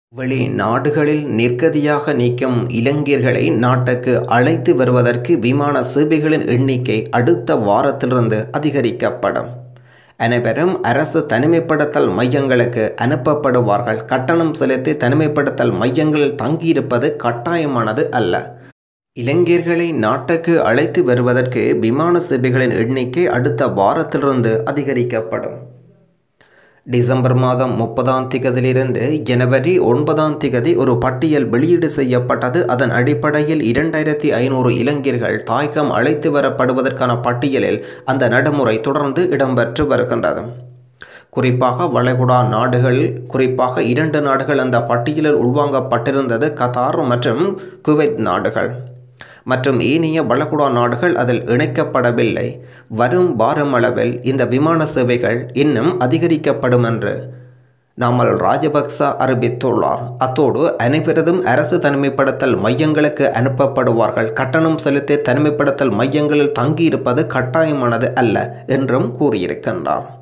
வெளிநாடுகளில் நிர்கதியாக நிற்கும் இலங்கையர்களை நாட்டுக்கு அழைத்து வருவதற்கு விமான சேவைகளின் எண்ணிக்கை அடுத்த வாரத்திலிருந்து அதிகரிக்கப்படும் அனைவரும் அரசு தனிமைப்படுத்தல் மையங்களுக்கு அனுப்பப்படுவார்கள் கட்டணம் செலுத்தி தனிமைப்படுத்தல் மையங்களில் தங்கியிருப்பது கட்டாயமானது அல்ல இலங்கையர்களை நாட்டுக்கு அழைத்து வருவதற்கு விமான சேவைகளின் எண்ணிக்கை அடுத்த வாரத்திலிருந்து அதிகரிக்கப்படும் டிசம்பர் மாதம் முப்பதாம் திகதியிலிருந்து ஜனவரி ஒன்பதாம் திகதி ஒரு பட்டியல் வெளியீடு செய்யப்பட்டது அதன் அடிப்படையில் இரண்டாயிரத்தி ஐநூறு இளைஞர்கள் தாயகம் அழைத்து வரப்படுவதற்கான பட்டியலில் அந்த நடைமுறை தொடர்ந்து இடம்பெற்று வருகின்றது குறிப்பாக வளைகுடா நாடுகள் குறிப்பாக இரண்டு நாடுகள் அந்த பட்டியலில் உள்வாங்கப்பட்டிருந்தது கத்தார் மற்றும் குவைத் நாடுகள் மற்றும் ஏனைய வளைகுடா நாடுகள் அதில் இணைக்கப்படவில்லை வரும் வாரமளவில் இந்த விமான சேவைகள் இன்னும் அதிகரிக்கப்படும் என்று நாமல் ராஜபக்ச அறிவித்துள்ளார் அத்தோடு அனைவரதும் அரசு தனிமைப்படுத்தல் மையங்களுக்கு அனுப்பப்படுவார்கள் கட்டணம் செலுத்தி தனிமைப்படுத்தல் மையங்களில் தங்கியிருப்பது கட்டாயமானது அல்ல என்றும் கூறியிருக்கின்றார்